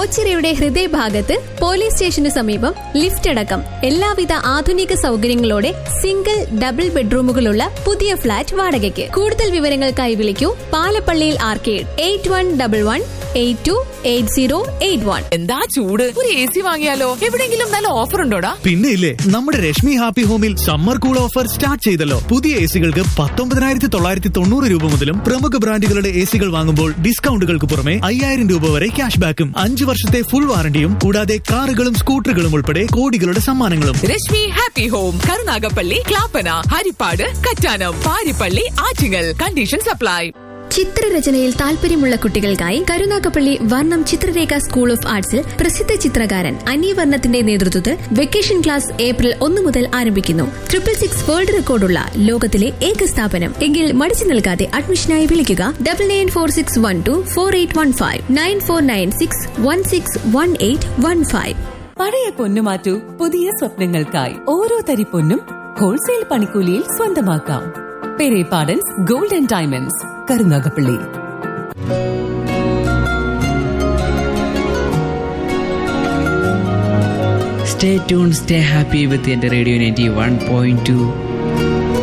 ഓച്ചിറയുടെ ഹൃദയഭാഗത്ത് പോലീസ് സ്റ്റേഷന് സമീപം ലിഫ്റ്റ് അടക്കം എല്ലാവിധ ആധുനിക സൗകര്യങ്ങളോടെ സിംഗിൾ ഡബിൾ ബെഡ്റൂമുകളുള്ള പുതിയ ഫ്ളാറ്റ് വാടകയ്ക്ക് കൂടുതൽ വിവരങ്ങൾക്കായി വിളിക്കൂ പാലപ്പള്ളിയിൽ arcade eight one double one eight two eight zero eight one എന്താ ചൂട് ഒരു എ സി വാങ്ങിയാലോ എവിടെങ്കിലും നല്ല ഓഫർ ഉണ്ടോടാ പിന്നെ ഇല്ലേ നമ്മുടെ രശ്മി ഹാപ്പി ഹോമിൽ സമ്മർ കൂൾ ഓഫർ സ്റ്റാർട്ട് ചെയ്തല്ലോ പുതിയ എ സികൾക്ക് പത്തൊമ്പതിനായിരത്തി തൊള്ളായിരത്തി തൊണ്ണൂറ് രൂപ മുതലും പ്രമുഖ ബ്രാൻഡുകളുടെ എ സികൾ വാങ്ങുമ്പോൾ ഡിസ്കൗണ്ടുകൾക്ക് പുറമെ അയ്യായിരം രൂപ വരെ ക്യാഷ് ബാക്കും അഞ്ച് വർഷത്തെ ഫുൾ വാറണ്ടിയും കൂടാതെ കാറുകളും സ്കൂട്ടറുകളും ഉൾപ്പെടെ കോടികളുടെ സമ്മാനങ്ങളും Rashmi happy home Karunagappally Clappana Haripad Kattanam Parippally Attingal condition supply ചിത്രരചനയിൽ താല്പര്യമുള്ള കുട്ടികൾക്കായി കരുനാഗപ്പള്ളി വർണ്ണം ചിത്രരേഖ സ്കൂൾ ഓഫ് ആർട്സിൽ പ്രസിദ്ധ ചിത്രകാരൻ അനി വർണ്ണത്തിന്റെ നേതൃത്വത്തിൽ വെക്കേഷൻ ക്ലാസ് ഏപ്രിൽ ഒന്ന് മുതൽ ആരംഭിക്കുന്നു ട്രിപ്പിൾ സിക്സ് വേൾഡ് റെക്കോർഡുള്ള ലോകത്തിലെ ഏക സ്ഥാപനം എങ്കിൽ മടിച്ചു നിൽക്കാതെ അഡ്മിഷനായി വിളിക്കുക double nine four six one two four eight one five nine four nine six one six one eight one five പഴയ പൊന്നു മാറ്റൂ പുതിയ സ്വപ്നങ്ങൾക്കായി ഓരോ തരി പൊന്നും ഹോൾസെയിൽ പണിക്കൂലിയിൽ സ്വന്തമാക്കാം Perepadans gold and diamonds Karunagappally Stay tuned, stay happy with the Radio 91.2